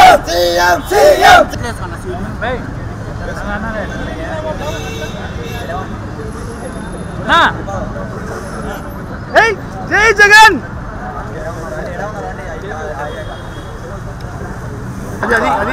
CM CM జై జగన్ అది అది అది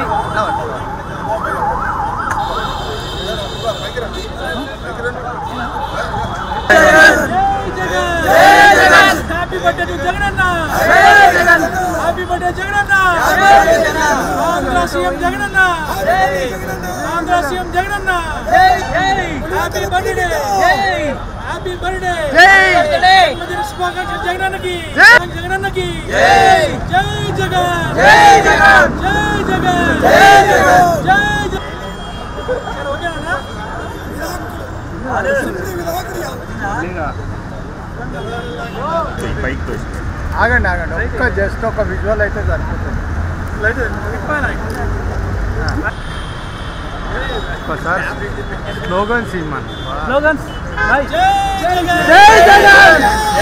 happy birthday to Jaganna happy birthday Jaganna Andhra CM Jaganna Andhra CM Jaganna happy birthday happy birthday జన్మదిన శుభాకాంక్షలు జగనన్నకి జగనన్నకి జై జగన్ జై జగన్ జై జగన్ జై జగన్ జై జగన్ ఓకేనా ఆగండి ఆగండి ఒక్క జస్ట్ ఒక విజువల్ అయితే సరిపోతుంది ఒక్కసారి స్లోగన్ సినిమా స్లోగన్స్ జై జగన్ జై జగన్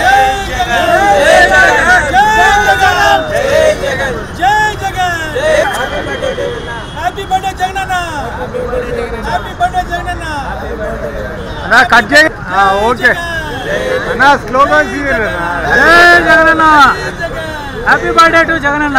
జై జగన్ జై Jagan happy birthday Jagananna happy birthday Jaganna అన్నా కట్ చేయి ఆ, ఓకే అన్నా స్లోగన్ జై Jaganna happy birthday to Jaganna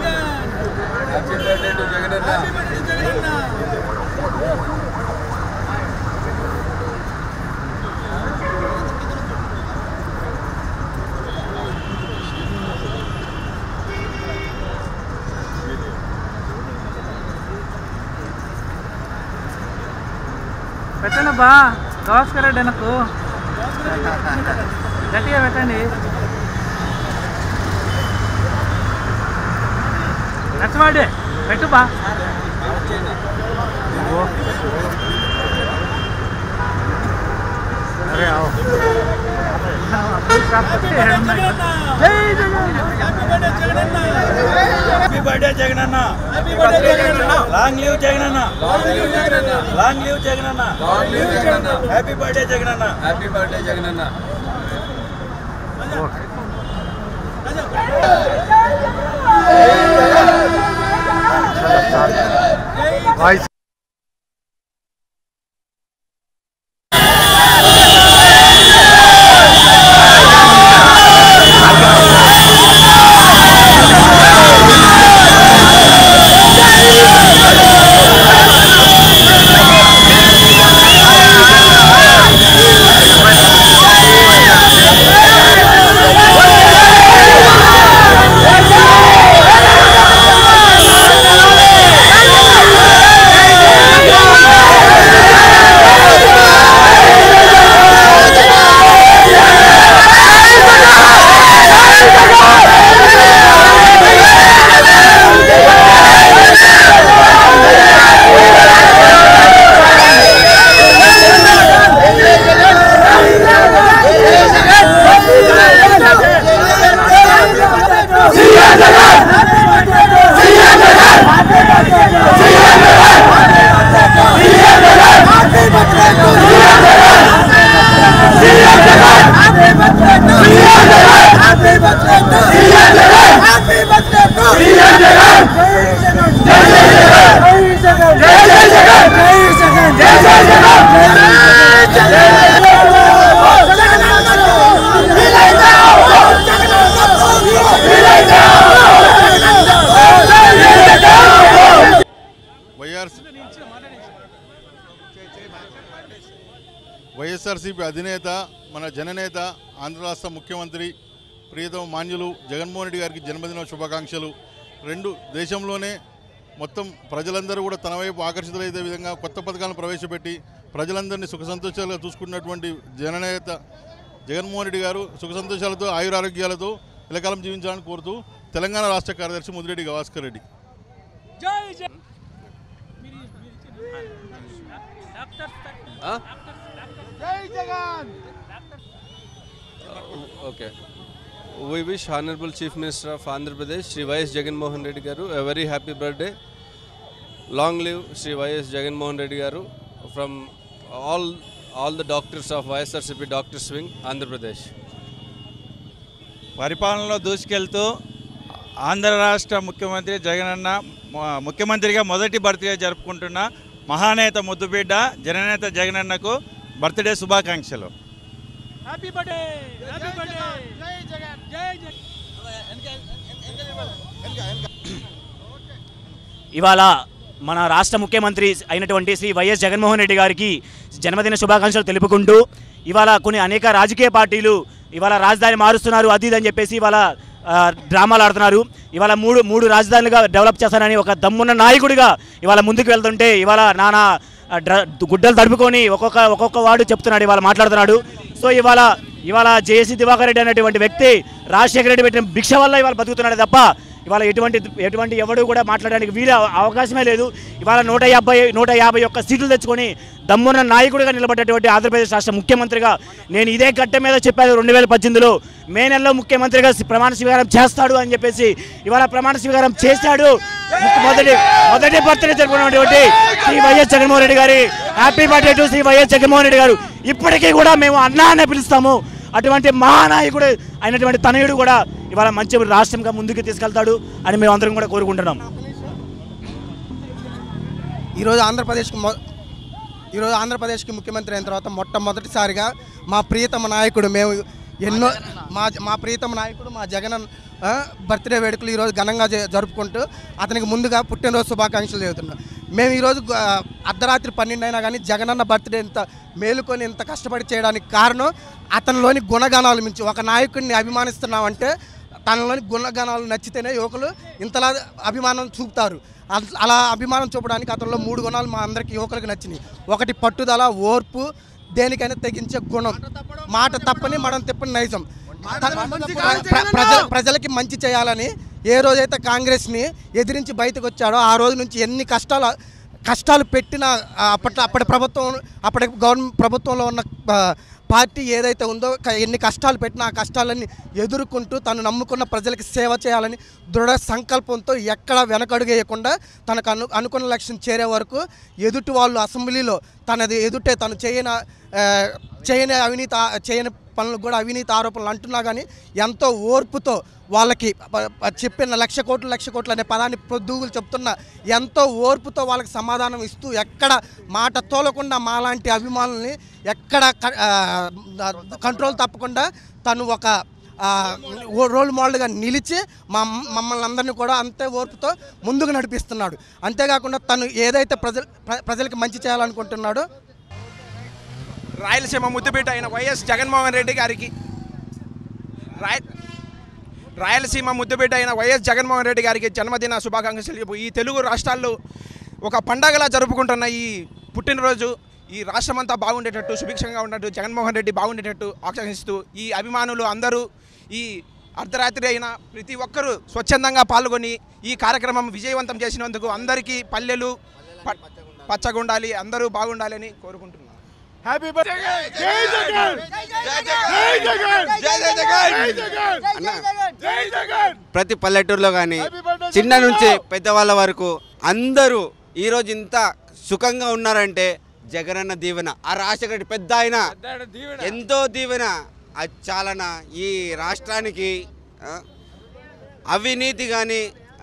పెట్టండి బా గవాస్కర్ రెడ్డి వెనక్కు గట్టిగా పెట్టండి నచ్చవాడే పెట్టు బా అరే ఆవు. జై Jagan happy birthday Jagananna happy birthday జగనన్న లాంగ్ లీవ్ జగనన్న లాంగ్ లీవ్ జగనన్న హ్యాపీ బర్త్డే జగనన్న వాయిస్ వైఆర్ వైఎస్ఆర్సీపీ అధినేత మన జననేత ఆంధ్ర రాష్ట్ర ముఖ్యమంత్రి ప్రియతమ మాన్యులు జగన్మోహన్ రెడ్డి గారికి జన్మదిన శుభాకాంక్షలు రెండు దేశంలోనే మొత్తం ప్రజలందరూ కూడా తన వైపు ఆకర్షితులయ్యే విధంగా కొత్త పథకాలను ప్రవేశపెట్టి ప్రజలందరినీ సుఖ సంతోషాలుగా చూసుకున్నటువంటి జననేత జగన్మోహన్ రెడ్డి గారు సుఖ సంతోషాలతో ఆయురారోగ్యాలతో ఇలకాలం జీవించాలని కోరుతూ తెలంగాణ రాష్ట్ర కార్యదర్శి ముదిరెడ్డి గవాస్కర్ రెడ్డి జై Jagan doctor Okay. We wish Honorable Chief Minister of Andhra Pradesh, Sri Y.S. Jagan Mohan Reddy Garu, a very happy birthday. Long live Sri Y.S. Jagan Mohan Reddy Garu from all all the doctors of YSRCP Doctors Wing, Andhra Pradesh. పరిపాలనలో దూసుకెళ్తూ ఆంధ్ర రాష్ట్ర ముఖ్యమంత్రి జగనన్న ము- ముఖ్యమంత్రిగా మొదటి birthday జరుపుకుంటున్న మహానేత ముద్దుబిడ్డ జననేత జగనన్నకు బర్త్డే శుభాకాంక్షలు హ్యాపీ బర్త్డే హ్యాపీ బర్త్డే జై జగన్ జై జగన్ ఇవాళ మన రాష్ట్ర ముఖ్యమంత్రి అయినటువంటి శ్రీ వైఎస్ జగన్మోహన్ రెడ్డి గారికి జన్మదిన శుభాకాంక్షలు తెలుపుకుంటూ ఇవాళ కొన్ని అనేక రాజకీయ పార్టీలు ఇవాళ రాజధాని మారుస్తున్నారు అది ఇది అని చెప్పేసి ఇవాళ ఆ, డ్రామాలు ఆడుతున్నారు ఇవాళ మూడు మూడు రాజధానులుగా డెవలప్ చేస్తానని ఒక దమ్మున్న నాయకుడిగా ఇవాళ ముందుకు వెళ్తుంటే ఇవాళ నానా ఆ, డ్ర- గుడ్డలు తడుపుకొని ఒక్కొక్క ఒక్కొక్క వాడు చెప్తున్నాడు ఇవాళ మాట్లాడుతున్నాడు సో ఇవాళ ఇవాళ జేసీ దివాకర్ రెడ్డి అనేటువంటి వ్యక్తి రాజశేఖర రెడ్డి పెట్టిన భిక్ష వల్ల ఇవాళ బతుకుతున్నాడు తప్ప ఇవాళ ఎటువంటి ఎటువంటి ఎవడు కూడా మాట్లాడడానికి వీలు అవకాశమే లేదు ఇవాళ నూట యాభై నూట యాభై ఒక్క సీట్లు తెచ్చుకొని దమ్మున్న నాయకుడిగా నిలబడ్డటువంటి ఆంధ్రప్రదేశ్ రాష్ట్ర ముఖ్యమంత్రిగా నేను ఇదే గడ్డ మీద చెప్పాను రెండు వేల పద్దెనిమిదిలో మే నెలలో ముఖ్యమంత్రిగా సి- ప్రమాణ స్వీకారం చేస్తాడు అని చెప్పేసి ఇవాళ ప్రమాణ స్వీకారం చేశాడు ముఖ్య- మొదటి మొదటి బర్త్డే జరుపుకున్నటువంటి శ్రీ వైఎస్ జగన్మోహన్ రెడ్డి గారి happy birthday to Shri YS Jaganmohan Reddy గారు ఇప్పటికీ కూడా మేము అన్నా అనే పిలుస్తాము అటువంటి మహానాయకుడు అయినటువంటి తనయుడు కూడా ఇవాళ మంచి రాష్ట్రంగా ముందుకు తీసుకెళ్తాడు అని మేము అందరం కూడా కోరుకుంటున్నాం ఈరోజు ఆంధ్రప్రదేశ్కి మొ ఈరోజు ఆంధ్రప్రదేశ్కి ముఖ్యమంత్రి అయిన తర్వాత మొట్టమొదటిసారిగా మా ప్రియతమ నాయకుడు మేము ఎన్నో మా మా ప్రియతమ నాయకుడు మా జగన్ ఆ, బర్త్డే వేడుకలు ఈరోజు ఘనంగా జ- జరుపుకుంటూ అతనికి ముందుగా పుట్టినరోజు శుభాకాంక్షలు చెబుతున్నాం మేము ఈరోజు ఆ, అర్ధరాత్రి పన్నెండు అయినా కానీ జగనన్న బర్త్డే ఇంత మేలుకొని ఇంత కష్టపడి చేయడానికి కారణం అతనిలోని గుణగణాలు మించి ఒక నాయకుడిని అభిమానిస్తున్నామంటే తనలోని గుణగణాలు నచ్చితేనే యువకులు ఇంతలా అభిమానం చూపుతారు అల్- అలా అభిమానం చూపడానికి అతనిలో మూడు గుణాలు మా అందరికి యువకులకు నచ్చినాయి ఒకటి పట్టుదల ఓర్పు దేనికైనా తెగించే గుణం మాట తప్పని మనం తిప్పని నైజం ప్ర- ప్ర- ప్రజ- ప్రజలకి మంచి చేయాలని ఏ రోజైతే కాంగ్రెస్ని ఎదిరించి బయటకు వచ్చాడో ఆ రోజు నుంచి ఎన్ని కష్టాలు కష్టాలు పెట్టిన ఆ, అప్పట్లో అప్పటి ప్రభుత్వం అప్పటి గవర్నమెంట్ ప్రభుత్వంలో ఉన్న ఆ, పార్టీ ఏదైతే ఉందో క- ఎన్ని కష్టాలు పెట్టినా ఆ కష్టాలన్నీ ఎదుర్కొంటూ తను నమ్ముకున్న ప్రజలకి సేవ చేయాలని దృఢ సంకల్పంతో ఎక్కడ వెనకడుగేయకుండా తనకు అను అనుకున్న లక్ష్యం చేరే వరకు ఎదుటి వాళ్ళు అసెంబ్లీలో తనది ఎదుటే తను చేయని ఆ, చేయని అవినీతి ఆ- చేయని పనులకు కూడా అవినీతి ఆరోపణలు అంటున్నా కానీ ఎంతో ఓర్పుతో వాళ్ళకి ప- ప- చెప్పిన లక్ష కోట్లు లక్ష కోట్లు అనే పదాన్ని పొద్దుగులు చెప్తున్న ఎంతో ఓర్పుతో వాళ్ళకి సమాధానం ఇస్తూ ఎక్కడ మాట తోలకుండా మాలాంటి అభిమానుల్ని ఎక్కడ క- ఆ, కంట్రోల్ తప్పకుండా తను ఒక ఆ, ఓ- రోల్ మోడల్గా నిలిచి మా మమ్మల్ని అందరినీ కూడా అంతే ఓర్పుతో ముందుకు నడిపిస్తున్నాడు అంతేకాకుండా తను ఏదైతే ప్రజల ప్ర- ప్రజలకి మంచి చేయాలనుకుంటున్నాడో రాయలసీమ ముద్దుబిడ్డ అయిన వైఎస్ జగన్మోహన్ రెడ్డి గారికి రాయ రాయలసీమ ముద్దుబిడ్డ అయిన వైఎస్ జగన్మోహన్ రెడ్డి గారికి జన్మదిన శుభాకాంక్షలు చెప్పు ఈ తెలుగు రాష్ట్రాల్లో ఒక పండగలా జరుపుకుంటున్న ఈ పుట్టినరోజు ఈ రాష్ట్రమంతా బాగుండేటట్టు సుభిక్షంగా ఉన్నట్టు జగన్మోహన్ రెడ్డి బాగుండేటట్టు ఆకాంక్షిస్తూ ఈ అభిమానులు అందరూ ఈ అర్ధరాత్రి అయిన ప్రతి ఒక్కరూ స్వచ్ఛందంగా పాల్గొని ఈ కార్యక్రమం విజయవంతం చేసినందుకు అందరికీ పల్లెలు ప- పచ్చగుండాలి అందరూ బాగుండాలని కోరుకుంటున్నాను హ్యాపీ బర్త్డే జై జగన్ జై జగన్ ప్రతి పల్లెటూరులో కానీ Happy birthday, చిన్న జగన్ నుంచి గారు. పెద్దవాళ్ళ వరకు అందరూ ఈరోజు ఇంత సుఖంగా ఉన్నారంటే జగనన్న దీవెన ఆ రాజశేఖర రెడ్డి పెద్ద ఆయన ఎంతో దీవెన అది చాలన ఈ రాష్ట్రానికి ఆ, అవినీతి కానీ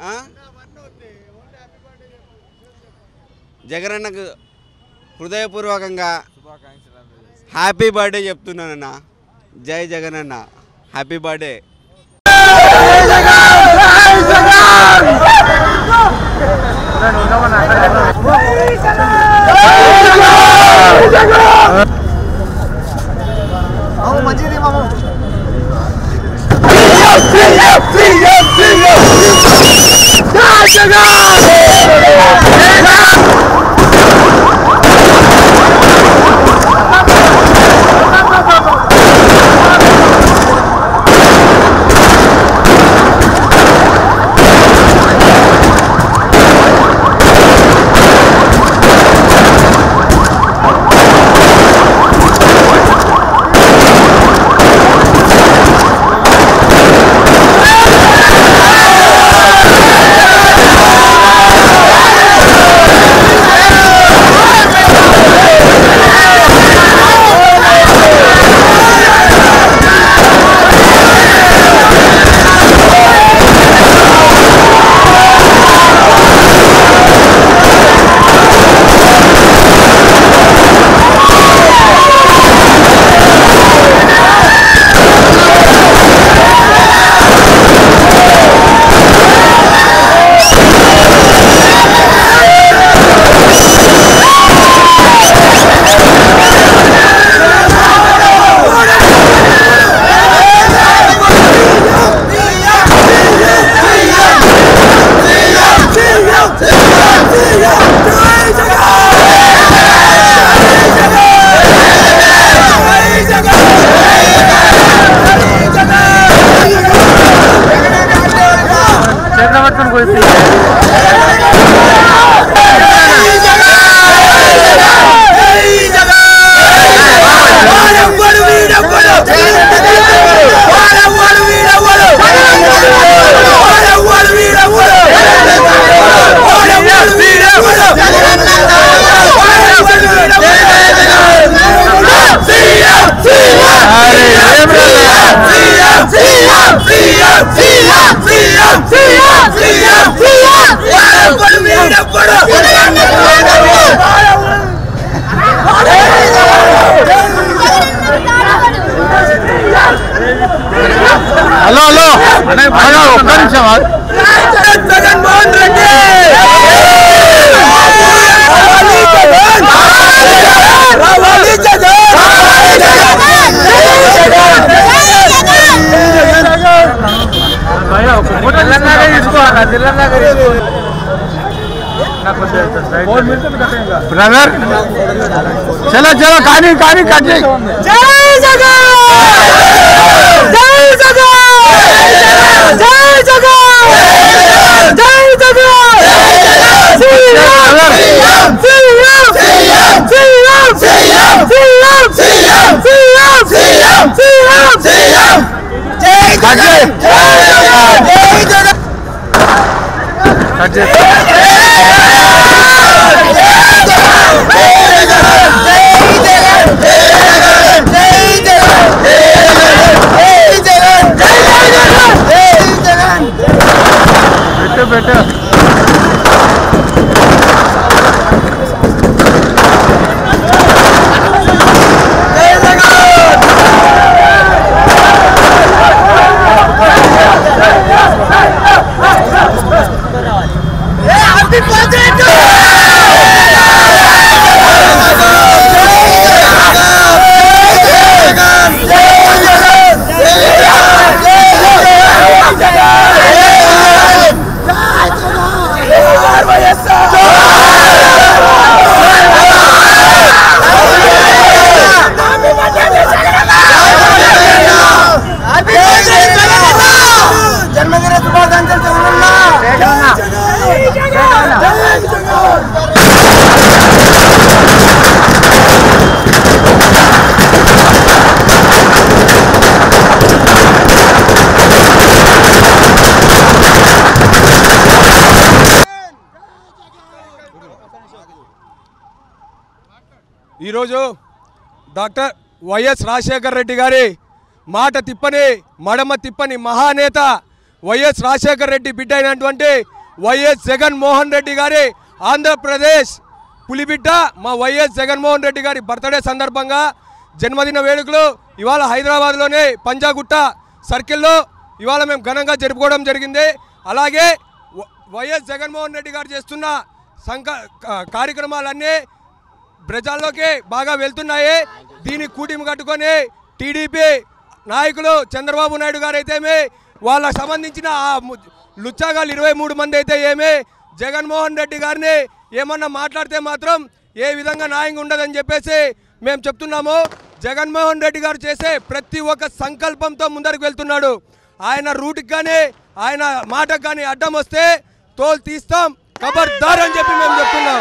జగనన్నకు హృదయపూర్వకంగా హ్యాపీ బర్త్డే చెప్తున్నానన్న జై జగనన్న హ్యాపీ బర్త్డే మంచిది మాము జై జగన్మోహన్ రెడ్డి బ్రదర్ చలో చలో కానీ కానీ కట్ చేయి పెట్టు పెట్టు జన్మదిన శుభాకాంక్షలు ఈరోజు డాక్టర్ వైఎస్ రాజశేఖర్ రెడ్డి గారి మాట తిప్పని మడమ తిప్పని మహానేత వైఎస్ రాజశేఖర్ రెడ్డి బిడ్డ అయినటువంటి వైఎస్ జగన్మోహన్ రెడ్డి గారి ఆంధ్రప్రదేశ్ పులిబిడ్డ మా వైఎస్ జగన్మోహన్ రెడ్డి గారి బర్త్డే సందర్భంగా జన్మదిన వేడుకలు ఇవాళ హైదరాబాద్లోనే పంజాగుట్ట సర్కిల్లో ఇవాళ మేము ఘనంగా జరుపుకోవడం జరిగింది అలాగే వ- వైఎస్ జగన్మోహన్ రెడ్డి గారు చేస్తున్న సంక కా- కార్యక్రమాలన్నీ ప్రజల్లోకి బాగా వెళ్తున్నాయి దీన్ని కూటిమి కట్టుకొని టీడీపీ నాయకులు చంద్రబాబు నాయుడు గారు అయితేమి వాళ్ళకు సంబంధించిన ఆ ము- లుచ్చాగాళ్ళు ఇరవై మూడు మంది అయితే ఏమి జగన్మోహన్ రెడ్డి గారిని ఏమన్నా మాట్లాడితే మాత్రం ఏ విధంగా న్యాయంగా ఉండదని చెప్పేసి మేము చెప్తున్నాము జగన్మోహన్ రెడ్డి గారు చేసే ప్రతి ఒక్క సంకల్పంతో ముందరికి వెళ్తున్నాడు ఆయన రూట్కి కానీ ఆయన మాటకు కానీ అడ్డం వస్తే తోలు తీస్తాం ఖబర్దార్ అని చెప్పి మేము చెప్తున్నాం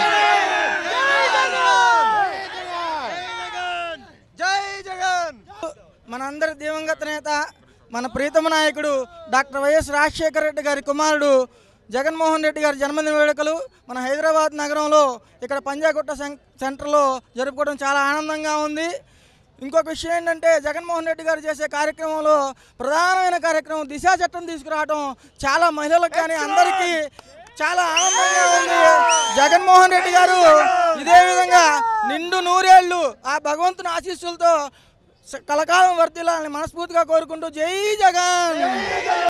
జై జగన్ మనందరి దివంగత నేత మన ప్రీతమ నాయకుడు డాక్టర్ వైఎస్ రాజశేఖర రెడ్డి గారి కుమారుడు జగన్మోహన్ రెడ్డి గారి జన్మదిన వేడుకలు మన హైదరాబాద్ నగరంలో ఇక్కడ పంజాగుట్ట సెం- సెంటర్లో జరుపుకోవడం చాలా ఆనందంగా ఉంది ఇంకొక విషయం ఏంటంటే జగన్మోహన్ రెడ్డి గారు చేసే కార్యక్రమంలో ప్రధానమైన కార్యక్రమం దిశా చట్టం తీసుకురావడం చాలా మహిళలకు కానీ అందరికీ చాలా ఆనందంగా ఉంది జగన్మోహన్ రెడ్డి గారు ఇదే విధంగా నిండు నూరేళ్లు ఆ భగవంతుని ఆశీస్సులతో స- కలకాలం వర్తిల్లాలని మనస్ఫూర్తిగా కోరుకుంటూ జై జగన్